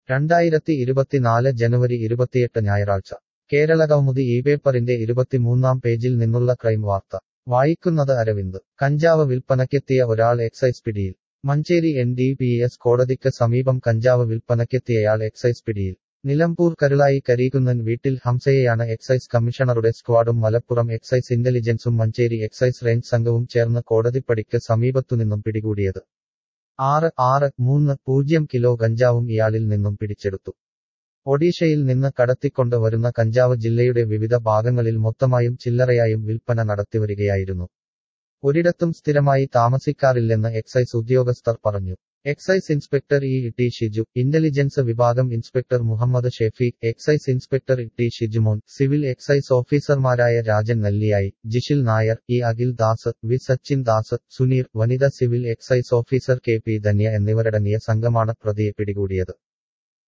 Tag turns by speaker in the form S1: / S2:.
S1: രണ്ടായിരത്തി ഇരുപത്തിനാല് ജനുവരി ഇരുപത്തിയെട്ട് ഞായറാഴ്ച കേരള കൗമുദി ഈ പേപ്പറിന്റെ ഇരുപത്തിമൂന്നാം പേജിൽ നിന്നുള്ള ക്രൈം വാർത്ത വായിക്കുന്നത് അരവിന്ദ് കഞ്ചാവ് വിൽപ്പനയ്ക്കെത്തിയ ഒരാൾ എക്സൈസ് പിടിയിൽ Manjeri N D P S കോടതിക്ക് സമീപം കഞ്ചാവ് വിൽപ്പനയ്ക്കെത്തിയയാൾ എക്സൈസ് പിടിയിൽ നിലമ്പൂർ കരുളായി കരീകുന്നൻ വീട്ടിൽ ഹംസയെയാണ് എക്സൈസ് കമ്മീഷണറുടെ സ്ക്വാഡും മലപ്പുറം എക്സൈസ് ഇന്റലിജൻസും മഞ്ചേരി എക്സൈസ് റേഞ്ച് സംഘവും ചേർന്ന് കോടതിപ്പടിക്ക് സമീപത്തുനിന്നും പിടികൂടിയത് ആറ് ആറ് മൂന്ന് പൂജ്യം കിലോ കഞ്ചാവും ഇയാളിൽ നിന്നും പിടിച്ചെടുത്തു ഒഡീഷയിൽ നിന്ന് കടത്തിക്കൊണ്ട് വരുന്ന കഞ്ചാവ് ജില്ലയുടെ വിവിധ ഭാഗങ്ങളിൽ മൊത്തമായും ചില്ലറയായും വിൽപ്പന നടത്തിവരികയായിരുന്നു ഒരിടത്തും സ്ഥിരമായി താമസിക്കാറില്ലെന്ന് എക്സൈസ് ഉദ്യോഗസ്ഥർ പറഞ്ഞു excise inspector E T Shiju intelligence വിഭാഗം inspector Muhammad Shefeeq excise inspector T Shijumon civil excise ഓഫീസർമാരായ രാജൻ നെല്ലിയായി ജിഷിൽ നായർ ഇ അഖിൽ ദാസ് വി സച്ചിൻ ദാസ് സുനീർ വനിത civil excise officer K P Dhanya എന്നിവരടങ്ങിയ സംഘമാണ് പ്രതിയെ പിടികൂടിയത്